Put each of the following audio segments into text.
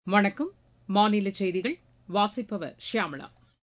வணக்கம் மாநில செய்திகள் வாசிப்பவர் ஷியாமளா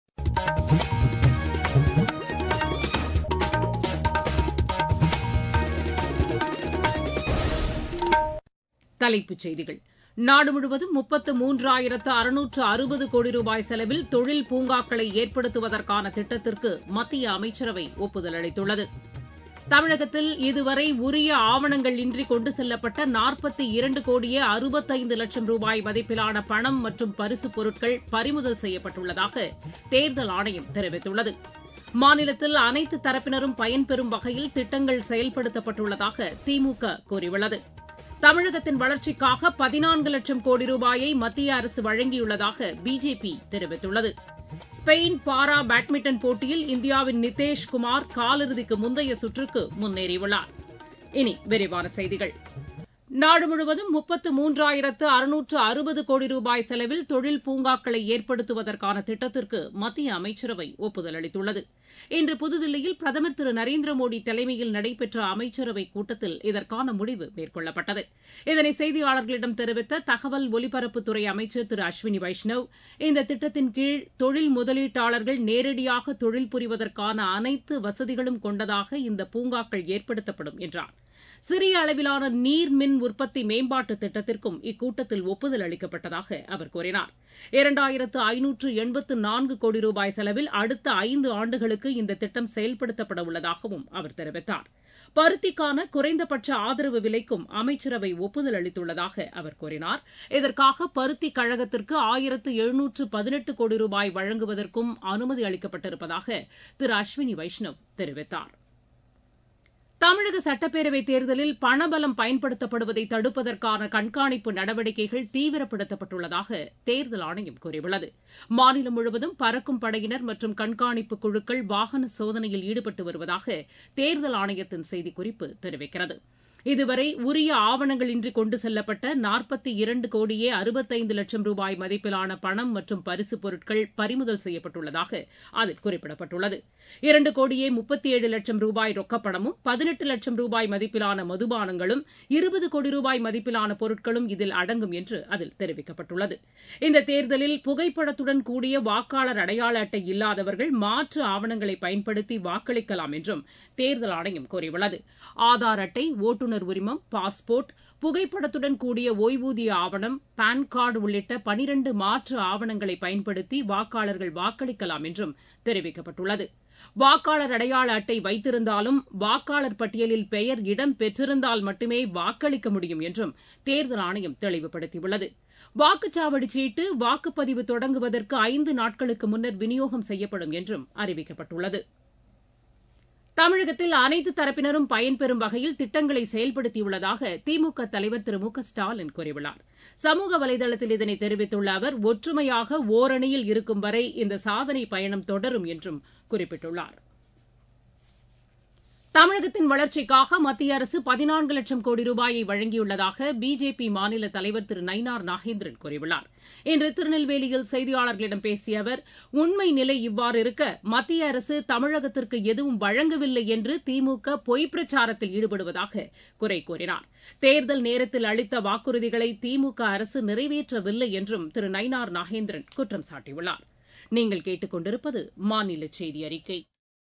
தலைப்புச் செய்திகள் நாடு முழுவதும் முப்பத்து மூன்றாயிரத்து அறுநூற்று அறுபது கோடி ரூபாய் செலவில் தொழில் பூங்காக்களை ஏற்படுத்துவதற்கான திட்டத்திற்கு மத்திய அமைச்சரவை ஒப்புதல் அளித்துள்ளது தமிழகத்தில் இதுவரை உரிய ஆவணங்கள் இன்றி கொண்டு செல்லப்பட்ட நாற்பத்தி இரண்டு கோடியே அறுபத்தைந்து லட்சம் ரூபாய் மதிப்பிலான பணம் மற்றும் பரிசுப் பொருட்கள் பறிமுதல் செய்யப்பட்டுள்ளதாக தேர்தல் ஆணையம் தெரிவித்துள்ளது மாநிலத்தில் அனைத்து தரப்பினரும் பயன்பெறும் வகையில் திட்டங்கள் செயல்படுத்தப்பட்டுள்ளதாக திமுக கூறியுள்ளது தமிழகத்தின் வளர்ச்சிக்காக பதினான்கு லட்சம் கோடி ரூபாயை மத்திய அரசு வழங்கியுள்ளதாக பிஜேபி தெரிவித்துள்ளது ஸ்பெயின் பாரா பேட்மிண்டன் போட்டியில் இந்தியாவின் நிதேஷ் குமார் காலிறுதிக்கு முந்தைய சுற்றுக்கு முன்னேறியுள்ளார் இனி விரிவான செய்திகள் நாடு முழுவதும் முப்பத்து மூன்றாயிரத்து அறுநூற்று அறுபது கோடி ரூபாய் செலவில் தொழில் பூங்காக்களை ஏற்படுத்துவதற்கான திட்டத்திற்கு மத்திய அமைச்சரவை ஒப்புதல் அளித்துள்ளது இன்று புதுதில்லியில் பிரதமர் திரு நரேந்திர மோடி தலைமையில் நடைபெற்ற அமைச்சரவைக் கூட்டத்தில் இதற்கான முடிவு மேற்கொள்ளப்பட்டது இதனை செய்தியாளர்களிடம் தெரிவித்த தகவல் ஒலிபரப்புத்துறை அமைச்சர் திரு அஸ்வினி வைஷ்ணவ் இந்த திட்டத்தின் கீழ் தொழில் முதலீட்டாளர்கள் நேரடியாக தொழில் புரிவதற்கான அனைத்து வசதிகளும் கொண்டதாக இந்த பூங்காக்கள் ஏற்படுத்தப்படும் என்றார் சிறிய அளவிலான நீர் மின் உற்பத்தி மேம்பாட்டு திட்டத்திற்கும் இக்கூட்டத்தில் ஒப்புதல் அளிக்கப்பட்டதாக அவர் கூறினார் இரண்டாயிரத்து ஐநூற்று எண்பத்து நான்கு கோடி ரூபாய் செலவில் அடுத்த ஐந்து ஆண்டுகளுக்கு இந்த திட்டம் செயல்படுத்தப்பட உள்ளதாகவும் அவர் தெரிவித்தார் பருத்திக்கான குறைந்தபட்ச ஆதரவு விலைக்கும் அமைச்சரவை ஒப்புதல் அளித்துள்ளதாக அவர் கூறினார் இதற்காக பருத்தி கழகத்திற்கு ஆயிரத்து எழுநூற்று பதினெட்டு கோடி ரூபாய் வழங்குவதற்கும் அனுமதி அளிக்கப்பட்டிருப்பதாக திரு அஸ்வினி வைஷ்ணவ் தெரிவித்தாா் தமிழக சட்டப்பேரவைத் தேர்தலில் பணபலம் பயன்படுத்தப்படுவதை தடுப்பதற்கான கண்காணிப்பு நடவடிக்கைகள் தீவிரப்படுத்தப்பட்டுள்ளதாக தேர்தல் ஆணையம் கூறியுள்ளது மாநிலம் முழுவதும் பறக்கும் படையினர் மற்றும் கண்காணிப்பு குழுக்கள் வாகன சோதனையில் ஈடுபட்டு வருவதாக தேர்தல் ஆணையத்தின் செய்திக்குறிப்பு தெரிவிக்கிறது இதுவரை உரிய ஆவணங்கள் இன்றி கொண்டு செல்லப்பட்ட நாற்பத்தி இரண்டு கோடியே அறுபத்தைந்து லட்சம் ரூபாய் மதிப்பிலான பணம் மற்றும் பரிசுப் பொருட்கள் பறிமுதல் செய்யப்பட்டுள்ளதாக அதில் குறிப்பிடப்பட்டுள்ளது இரண்டு கோடியே முப்பத்தி ஏழு லட்சம் ரூபாய் ரொக்கப்பணமும் பதினெட்டு லட்சம் ரூபாய் மதிப்பிலான மதுபானங்களும் இருபது கோடி ரூபாய் மதிப்பிலான பொருட்களும் இதில் அடங்கும் என்று அதில் தெரிவிக்கப்பட்டுள்ளது இந்த தேர்தலில் புகைப்படத்துடன் கூடிய வாக்காளர் அடையாள அட்டை இல்லாதவர்கள் மாற்று ஆவணங்களை பயன்படுத்தி வாக்களிக்கலாம் என்றும் தேர்தல் ஆணையம் கூறியுள்ளது ஆதார் அட்டை ஓட்டுநர் உரிமம் பாஸ்போர்ட் புகைப்படத்துடன் கூடிய ஓய்வூதிய ஆவணம் பான் கார்டு உள்ளிட்ட பனிரண்டு மாற்று ஆவணங்களை பயன்படுத்தி வாக்காளர்கள் வாக்களிக்கலாம் என்றும் தெரிவிக்கப்பட்டுள்ளது வாக்காளர் அடையாள அட்டை வைத்திருந்தாலும் வாக்காளர் பட்டியலில் பெயர் இடம் பெற்றிருந்தால் மட்டுமே வாக்களிக்க முடியும் என்றும் தேர்தல் ஆணையம் தெளிவுபடுத்தியுள்ளது வாக்குச்சாவடி சீட்டு வாக்குப்பதிவு தொடங்குவதற்கு ஐந்து நாட்களுக்கு முன்னர் விநியோகம் செய்யப்படும் என்றும் அறிவிக்கப்பட்டுள்ளது தமிழகத்தில் அனைத்து தரப்பினரும் பயன்பெறும் வகையில் திட்டங்களை செயல்படுத்தியுள்ளதாக திமுக தலைவர் திரு மு க ஸ்டாலின் கூறியுள்ளார் சமூக வலைதளத்தில் இதனை தெரிவித்துள்ள அவர் ஒற்றுமையாக ஓரணியில் இருக்கும் வரை இந்த சாதனை பயணம் தொடரும் என்றும் குறிப்பிட்டுள்ளார் தமிழகத்தின் வளர்ச்சிக்காக மத்திய அரசு பதினான்கு லட்சம் கோடி ரூபாயை வழங்கியுள்ளதாக பிஜேபி மாநில தலைவர் திரு நயினார் நாகேந்திரன் கூறியுள்ளார் இன்று திருநெல்வேலியில் செய்தியாளர்களிடம் பேசிய அவர் உண்மை நிலை இவ்வாறு இருக்க மத்திய அரசு தமிழகத்திற்கு எதுவும் வழங்கவில்லை என்று திமுக பொய் பிரச்சாரத்தில் ஈடுபடுவதாக குறை கூறினார் தேர்தல் நேரத்தில் அளித்த வாக்குறுதிகளை திமுக அரசு நிறைவேற்றவில்லை என்றும் திரு நயினார் நாகேந்திரன் குற்றம் சாட்டியுள்ளார் நீங்கள் கேட்டுக் கொண்டிருப்பது மாநில செய்தி அறிக்கை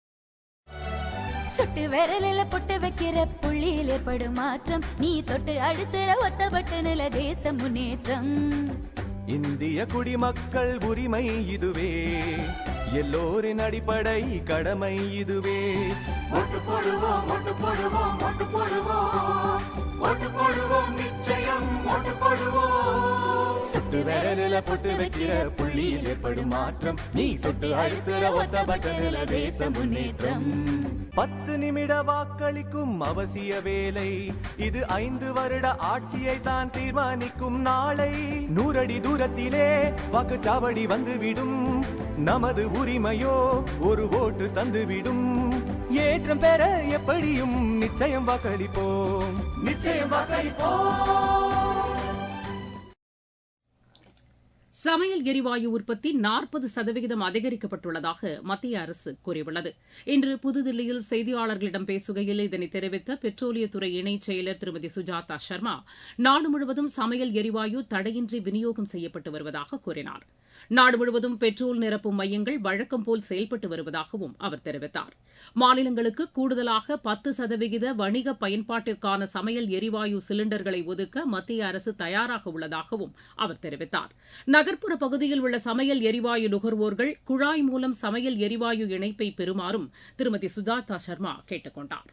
சுட்டு விரலில பொட்டு வைக்கிற புள்ளியில் ஏற்படும் மாற்றம் நீ தொட்டு அழுத்துற ஒத்த பட்டனில தேச முன்னேற்றம் இந்திய குடிமக்கள் உரிமை இதுவே எல்லோரின் அடிப்படை கடமை இதுவே ஓட்டு போடுவோம் ஓட்டு போடுவோம் ஓட்டு போடுவோம் ஓட்டு போடுவோம் நிச்சயம் ஓட்டு போடுவோம் சுட்டு விரலில பொட்டு வைக்கிற புள்ளியில் ஏற்படும் மாற்றம் நீ தொட்டு அழுத்துற ஒத்த பட்டனில தேச முன்னேற்றம் பத்து நிமிட வாக்களிக்கும் அவசிய வேலை இது ஐந்து வருட ஆட்சியை தான் தீர்மானிக்கும் நாளை நூறடி தூரத்திலே வாக்குச்சாவடி வந்துவிடும் நமது உரிமையோ ஒரு ஓட்டு தந்துவிடும் ஏற்றம் பெற எப்படியும் நிச்சயம் வாக்களிப்போம் நிச்சயம் வாக்களிப்போம் சமையல் எரிவாயு உற்பத்தி நாற்பது சதவிகிதம் அதிகரிக்கப்பட்டுள்ளதாக மத்திய அரசு கூறியுள்ளது இன்று புதுதில்லியில் செய்தியாளர்களிடம் பேசுகையில் இதனை தெரிவித்த பெட்ரோலியத்துறை இணைச் செயலர் திருமதி சுஜாதா சர்மா நாடு முழுவதும் சமையல் எரிவாயு தடையின்றி விநியோகம் செய்யப்பட்டு வருவதாக கூறினார் நாடு முழுவதும் பெட்ரோல் நிரப்பும் மையங்கள் வழக்கம்போல் செயல்பட்டு வருவதாகவும் அவர் தெரிவித்தார் மாநிலங்களுக்கு கூடுதலாக பத்து சதவிகித வணிக பயன்பாட்டிற்கான சமையல் எரிவாயு சிலிண்டர்களை ஒதுக்க மத்திய அரசு தயாராக உள்ளதாகவும் அவர் தெரிவித்தார் நகர்ப்புற பகுதியில் உள்ள சமையல் எரிவாயு நுகர்வோர்கள் குழாய் மூலம் சமையல் எரிவாயு இணைப்பை பெறுமாறும் திருமதி சுஜாதா சர்மா கேட்டுக் கொண்டார்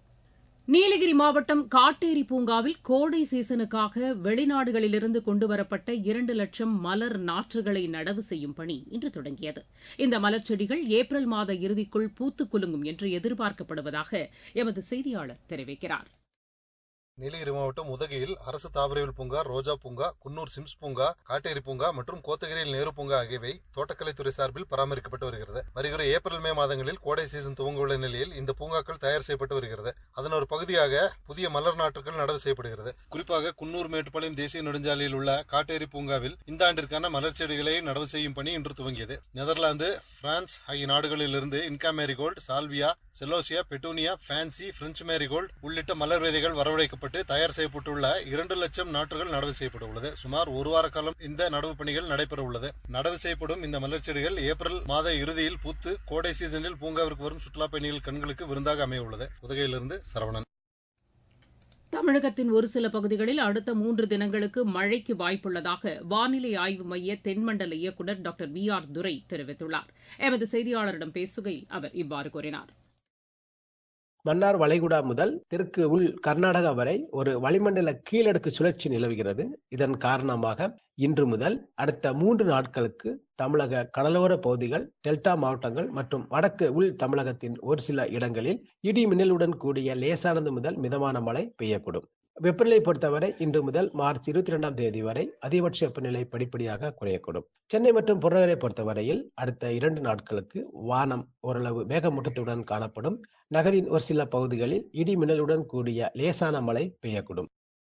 நீலகிரி மாவட்டம் காட்டேரி பூங்காவில் கோடை சீசனுக்காக வெளிநாடுகளிலிருந்து கொண்டுவரப்பட்ட இரண்டு லட்சம் மலர் நாற்றுகளை நடவு செய்யும் பணி இன்று தொடங்கியது இந்த மலர் செடிகள் ஏப்ரல் மாத இறுதிக்குள் பூத்துக் குலுங்கும் என்று எதிர்பார்க்கப்படுவதாக எமது செய்தியாளர் தெரிவிக்கிறார் நீலகிரி மாவட்டம் உதகையில் அரசு தாவரவியல் பூங்கா ரோஜா பூங்கா குன்னூர் சிம்ஸ் பூங்கா காட்டேரி பூங்கா மற்றும் கோத்தகிரியில் நேரு பூங்கா ஆகியவை தோட்டக்கலைத்துறை சார்பில் பராமரிக்கப்பட்டு வருகிறது வருகிற ஏப்ரல் மே மாதங்களில் கோடை சீசன் துவங்க நிலையில் இந்த பூங்காக்கள் தயார் செய்யப்பட்டு வருகிறது அதன் ஒரு பகுதியாக புதிய மலர் நாற்றுகள் நடவு செய்யப்படுகிறது குறிப்பாக குன்னூர் மேட்டுப்பாளையம் தேசிய நெடுஞ்சாலையில் உள்ள காட்டேரி பூங்காவில் இந்த ஆண்டிற்கான மலர் செடிகளை நடவு செய்யும் பணி இன்று துவங்கியது நெதர்லாந்து பிரான்ஸ் ஆகிய நாடுகளிலிருந்து inca marigold salvia celosia petunia fancy French marigold உள்ளிட்ட மலர் விதைகள் வரவழைக்கப்பட்டு தயார் செய்யப்பட்டுள்ள இரண்டு லட்சம் நாற்றுகள் நடவு செய்யப்பட உள்ளது சுமார் ஒரு வார காலம் இந்த நடவு பணிகள் நடைபெற உள்ளது நடவு செய்யப்படும் இந்த மலர் செடிகள் ஏப்ரல் மாத இறுதியில் பூத்து கோடை சீசனில் பூங்காவிற்கு வரும் சுற்றுலா பயணிகள் கண்களுக்கு விருந்தாக அமைய உள்ளது உதகையிலிருந்து சரவணன் தமிழகத்தின் ஒரு சில பகுதிகளில் அடுத்த மூன்று தினங்களுக்கு மழைக்கு வாய்ப்புள்ளதாக வானிலை ஆய்வு மைய தென்மண்டல இயக்குநர் டாக்டர் வி ஆர் துரை தெரிவித்துள்ளார் எமது செய்தியாளரிடம் பேசுகையில் அவர் இவ்வாறு கூறினார் மன்னார் வளைகுடா முதல் தெற்கு உள் கர்நாடகா வரை ஒரு வளிமண்டல கீழடுக்கு சுழற்சி நிலவுகிறது இதன் காரணமாக இன்று முதல் அடுத்த மூன்று நாட்களுக்கு தமிழக கடலோர பகுதிகள் டெல்டா மாவட்டங்கள் மற்றும் வடக்கு உள் தமிழகத்தின் ஒரு சில இடங்களில் இடி மின்னலுடன் கூடிய லேசானது முதல் மிதமான மழை பெய்யக்கூடும் வெப்பநிலை பொறுத்தவரை இன்று முதல் மார்ச் இருபத்தி இரண்டாம் தேதி வரை அதிகபட்ச வெப்பநிலை படிப்படியாக குறையக்கூடும் சென்னை மற்றும் புறநகரை பொறுத்தவரையில் அடுத்த இரண்டு நாட்களுக்கு வானம் ஓரளவு மேகமூட்டத்துடன் காணப்படும் நகரின் ஒரு சில பகுதிகளில் இடி மின்னலுடன் கூடிய லேசான மழை பெய்யக்கூடும்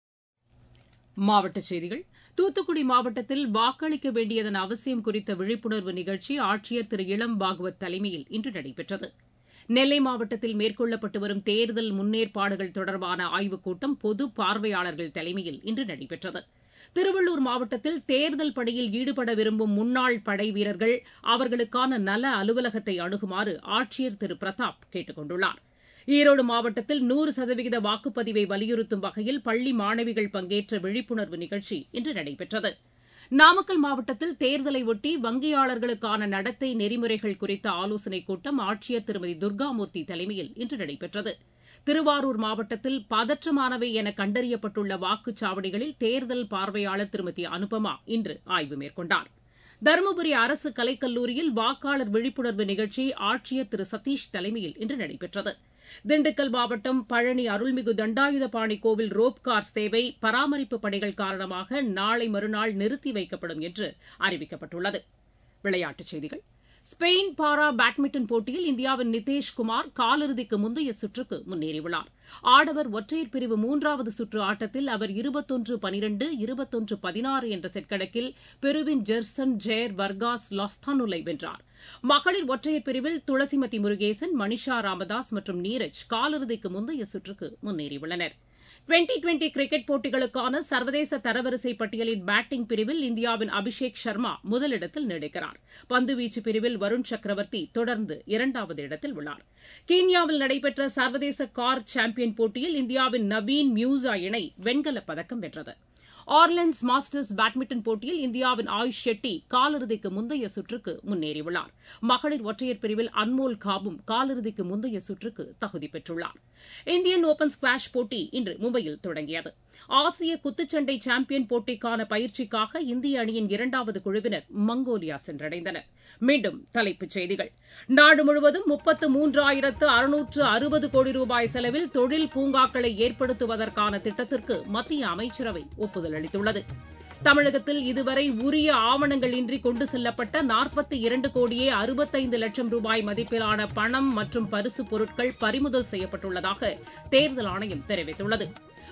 மாவட்டச் செய்திகள் தூத்துக்குடி மாவட்டத்தில் வாக்களிக்க வேண்டியதன் அவசியம் குறித்த விழிப்புணர்வு நிகழ்ச்சி ஆட்சியர் திரு இளம் பாகவத் தலைமையில் இன்று நடைபெற்றது நெல்லை மாவட்டத்தில் மேற்கொள்ளப்பட்டு வரும் தேர்தல் முன்னேற்பாடுகள் தொடர்பான ஆய்வுக் கூட்டம் பொது பார்வையாளர்கள் தலைமையில் இன்று நடைபெற்றது திருவள்ளூர் மாவட்டத்தில் தேர்தல் பணியில் ஈடுபட விரும்பும் முன்னாள் படை வீரர்கள் அவர்களுக்கான நல அலுவலகத்தை அணுகுமாறு ஆட்சியர் திரு பிரதாப் கேட்டுக் கொண்டுள்ளார் ஈரோடு மாவட்டத்தில் நூறு சதவிகித வாக்குப்பதிவை வலியுறுத்தும் வகையில் பள்ளி மாணவிகள் பங்கேற்ற விழிப்புணர்வு நிகழ்ச்சி இன்று நடைபெற்றது நாமக்கல் மாவட்டத்தில் தேர்தலை ஒட்டி வங்கியாளர்களுக்கான நடத்தை நெறிமுறைகள் குறித்த ஆலோசனைக் கூட்டம் ஆட்சியர் திருமதி துர்காமூர்த்தி தலைமையில் இன்று நடைபெற்றது திருவாரூர் மாவட்டத்தில் பதற்றமானவை என கண்டறியப்பட்டுள்ள வாக்குச்சாவடிகளில் தேர்தல் பார்வையாளர் திருமதி அனுபமா இன்று ஆய்வு மேற்கொண்டார் தருமபுரி அரசு கலைக்கல்லூரியில் வாக்காளர் விழிப்புணர்வு நிகழ்ச்சி ஆட்சியர் திரு சதீஷ் தலைமையில் இன்று நடைபெற்றது திண்டுக்கல் மாவட்டம் பழனி அருள்மிகு தண்டாயுதபாணி கோவில் ரோப்கார் சேவை பராமரிப்பு பணிகள் காரணமாக நாளை மறுநாள் நிறுத்தி வைக்கப்படும் என்று அறிவிக்கப்பட்டுள்ளது விளையாட்டுச் செய்திகள் ஸ்பெயின் பாரா பேட்மிண்டன் போட்டியில் இந்தியாவின் நிதேஷ் குமார் காலிறுதிக்கு முந்தைய சுற்றுக்கு முன்னேறியுள்ளார் ஆடவர் ஒற்றையர் பிரிவு மூன்றாவது சுற்று ஆட்டத்தில் அவர் இருபத்தொன்று பனிரெண்டு இருபத்தொன்று பதினாறு என்ற செட் கணக்கில் பெருவின் ஜெர்சன் ஜெயர் வர்காஸ் லாஸ்தானுலை வென்றார் மகளிர் ஒற்றையர் பிரிவில் துளசிமதி முருகேசன் மணிஷா ராமதாஸ் மற்றும் நீரஜ் காலிறுதிக்கு முந்தைய சுற்றுக்கு முன்னேறியுள்ளனர் டுவெண்டி டுவெண்டி கிரிக்கெட் போட்டிகளுக்கான சர்வதேச தரவரிசை பட்டியலின் பேட்டிங் பிரிவில் இந்தியாவின் அபிஷேக் சர்மா முதலிடத்தில் நீடிக்கிறார் பந்துவீச்சு பிரிவில் வருண் சக்கரவர்த்தி தொடர்ந்து இரண்டாவது இடத்தில் உள்ளார் கீன்யாவில் நடைபெற்ற சர்வதேச கார் சாம்பியன் போட்டியில் இந்தியாவின் நவீன் மியூசா இணை வெண்கலப் பதக்கம் வென்றது ஆர்லன்ஸ் மாஸ்டர்ஸ் பேட்மிண்டன் போட்டியில் இந்தியாவின் ஆயுஷ் ஷெட்டி காலிறுதிக்கு முந்தைய சுற்றுக்கு முன்னேறியுள்ளார் மகளிர் ஒற்றையர் பிரிவில் அன்மோல் காபும் காலிறுதிக்கு முந்தைய சுற்றுக்கு தகுதி பெற்றுள்ளார் இந்தியன் ஓபன் ஸ்குவாஷ் போட்டி இன்று மும்பையில் தொடங்கியது ஆசிய குத்துச்சண்டை சாம்பியன் போட்டிக்கான பயிற்சிக்காக இந்திய அணியின் இரண்டாவது குழுவினர் மங்கோலியா சென்றடைந்தனர் மீண்டும் தலைப்புச் செய்திகள் நாடு முழுவதும் முப்பத்து மூன்றாயிரத்து அறுநூற்று அறுபது கோடி ரூபாய் செலவில் தொழில் பூங்காக்களை ஏற்படுத்துவதற்கான திட்டத்திற்கு மத்திய அமைச்சரவை ஒப்புதல் அளித்துள்ளது தமிழகத்தில் இதுவரை உரிய ஆவணங்கள் இன்றி கொண்டு செல்லப்பட்ட நாற்பத்தி இரண்டு கோடியே அறுபத்தைந்து லட்சம் ரூபாய் மதிப்பிலான பணம் மற்றும் பரிசுப் பொருட்கள் பறிமுதல் செய்யப்பட்டுள்ளதாக தேர்தல் ஆணையம் தெரிவித்துள்ளது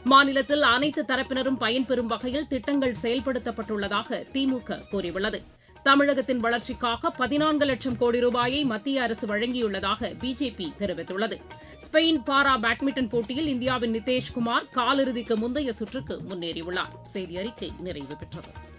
மாநிலத்தில் அனைத்து தரப்பினரும் பயன்பெறும் வகையில் திட்டங்கள் செயல்படுத்தப்பட்டுள்ளதாக திமுக கூறியுள்ளது தமிழகத்தின் வளர்ச்சிக்காக பதினான்கு லட்சம் கோடி ரூபாயை மத்திய அரசு வழங்கியுள்ளதாக பிஜேபி தெரிவித்துள்ளது ஸ்பெயின் பாரா பேட்மிண்டன் போட்டியில் இந்தியாவின் நிதேஷ்குமார் காலிறுதிக்கு முந்தைய சுற்றுக்கு முன்னேறியுள்ளார் செய்தி அறிக்கை நிறைவு பெற்றது